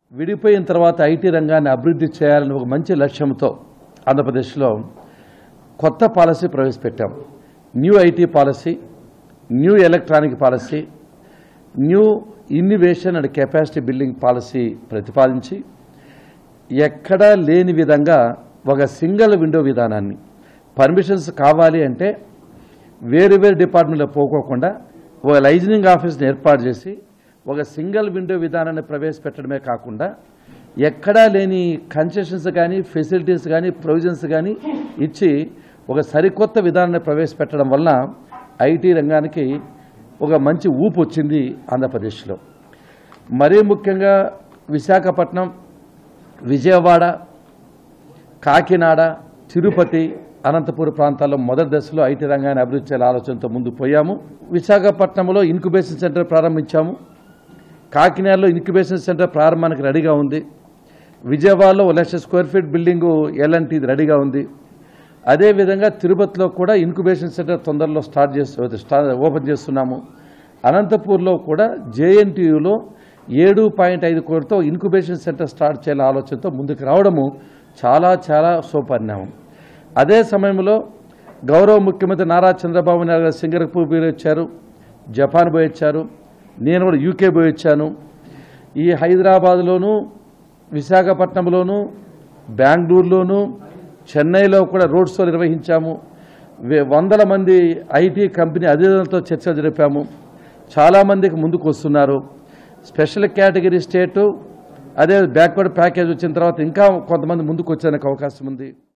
విడిపోయిన తర్వాత ఐటీ రంగాన్ని అభివృద్ధి చేయాలని ఒక మంచి లక్ష్యంతో ఆంధ్రప్రదేశ్లో కొత్త పాలసీ ప్రవేశపెట్టాం new IT policy new electronic policy new innovation and capacity building policy ప్రతిపాదించి ఎక్కడా లేని విధంగా ఒక సింగిల్ విండో విధానాన్ని పర్మిషన్స్ కావాలి అంటే వేరు వేరు డిపార్ట్మెంట్లో పోకోకుండా ఒక లైజనింగ్ ఆఫీస్ని ఏర్పాటు చేసి ఒక సింగిల్ విండో విధానాన్ని ప్రవేశపెట్టడమే కాకుండా ఎక్కడా లేని కన్సెషన్స్ కానీ ఫెసిలిటీస్ కానీ ప్రొవిజన్స్ కానీ ఇచ్చి ఒక సరికొత్త విధానాన్ని ప్రవేశపెట్టడం వలన ఐటీ రంగానికి ఒక మంచి ఊపు వచ్చింది ఆంధ్రప్రదేశ్లో మరీ ముఖ్యంగా విశాఖపట్నం విజయవాడ కాకినాడ తిరుపతి అనంతపురం ప్రాంతాల్లో మొదటి దశలో ఐటీ రంగాన్ని అభివృద్ధి చేయాల ఆలోచనతో ముందుకు పోయాము విశాఖపట్నంలో ఇన్క్యుబేషన్ సెంటర్ ప్రారంభించాము కాకినాడలో ఇన్క్యుబేషన్ సెంటర్ ప్రారంభానికి రెడీగా ఉంది విజయవాడలో ఒక lakh square feet building LNT రెడీగా ఉంది అదేవిధంగా తిరుపతిలో కూడా ఇన్క్యుబేషన్ సెంటర్ తొందరలో స్టార్ట్ చేస్తూ స్టార్ట్ ఓపెన్ చేస్తున్నాము అనంతపూర్లో కూడా జేఎన్టీయూలో ఏడు పాయింట్ ఐదు కోటితో ఇన్క్యుబేషన్ సెంటర్ స్టార్ట్ చేయాల ఆలోచనతో ముందుకు రావడము చాలా చాలా శుభపరిణామం అదే సమయంలో గౌరవ ముఖ్యమంత్రి నారా చంద్రబాబు నాయుడు గారు సింగపూర్ పోయి వచ్చారు జపాన్ పోయి వచ్చారు నేను కూడా యూకే పోయి వచ్చాను ఈ హైదరాబాద్లోను విశాఖపట్నంలోను బెంగళూరులోను చెన్నైలో కూడా రోడ్ షో నిర్వహించాము వే- వందల మంది ఐటీ కంపెనీ అధినేతలతో చర్చలు జరిపాము చాలామందికి ముందుకు వస్తున్నారు స్పెషల్ కేటగిరీ స్టేటు అదే బ్యాక్వర్డ్ ప్యాకేజ్ వచ్చిన తర్వాత ఇంకా కొంతమంది ముందుకు వచ్చేందుకు అవకాశం ఉంది